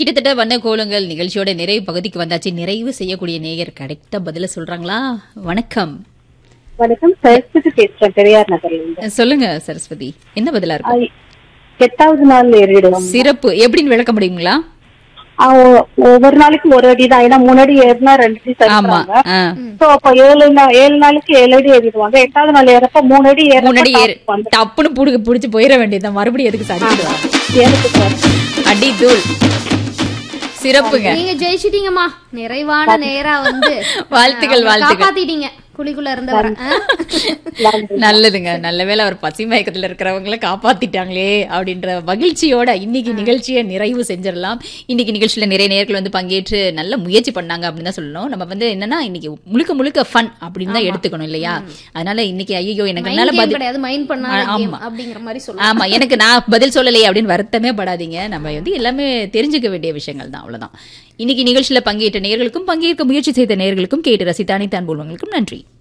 கிட்டத்தட்ட வண்ண கோலங்கள் நிகழ்ச்சியோட நிறைவு பகுதிக்கு வந்தாச்சு நிறைவு செய்யக்கூடிய நேயர் கரெக்டா பதில சொல்றாங்களா வணக்கம் வணக்கம் சரஸ்வதி பேசுறேன் பெரியார் நகர்ல இருந்து சொல்லுங்க சரஸ்வதி என்ன பதிலா இருக்கும் ஆ, எட்டாவது நாள் ஏறிடுவோம் சிறப்பு எப்படின்னு விளக்க முடியுங்களா ஆ, ஒ- ஒவ்வொரு நாளைக்கு ஒரு அடி தான் ஏன்னா மூணு அடி ஏறினா ரெண்டு அடி ஆமா தருவாங்க ஆ. சோ அப்ப ஏழு நா- ஏழு நாளைக்கு ஏழு அடி ஏறிடுவாங்க எட்டாவது நாள் ஏறப்ப மூணு அடி முன்னாடி ஏறு ஏறப்ப வந்து டப்புன்னு புடுங்க புடிச்சு போயிட வேண்டியதுதான் மறுபடியும் எதுக்கு சாடிடுவாங்க எனக்கு சார். அடி தூள் சிறப்புங்க நீங்க ஜெயிச்சிட்டீங்கம்மா நிறைவான நேரா வந்து வாழ்த்துக்கள், அவங்கள வாழ்த்துக்கள். காப்பாத்திட்டீங்க குழிக்குள்ள இருந்தவர நல்லதுங்க நல்ல வேளை அவர் பசி மயக்கத்துல இருக்கிறவங்கள காப்பாத்திட்டாங்களே அப்படின்ற மகிழ்ச்சியோட இன்னைக்கு நிகழ்ச்சியை நிறைவு செஞ்சிடலாம் இன்னைக்கு நிகழ்ச்சியில நிறைய நேர்கள் வந்து பங்கேற்று நல்ல முயற்சி பண்ணாங்க அப்படின்னு தான் சொல்லணும் நம்ம வந்து என்னன்னா இன்னைக்கு முழுக்க முழுக்க ஃபன் அப்படின்னு தான் எடுத்துக்கணும் இல்லையா அதனால இன்னைக்கு ஐயோ எனக்கு என்னால மைண்ட் பதில் கிடையாது மைண்ட் பண்ணாத ஆ, கேம் ஆமா. அப்படிங்கிற மாதிரி சொல்லலாம் ஆமா எனக்கு நான் பதில் சொல்லலையே அப்படின்னு வருத்தமே படாதீங்க நம்ம வந்து எல்லாமே தெரிஞ்சுக்க வேண்டிய விஷயங்கள் தான் அவ்வளவுதான் இன்னைக்கு நிகழ்ச்சியில பங்கேற்ற நேயர்களுக்கும் பங்கேற்க முயற்சி செய்த நேயர்களுக்கும் கேட்டு ரசித்த அனைத்து அன்புள்ளவங்களுக்கும் நன்றி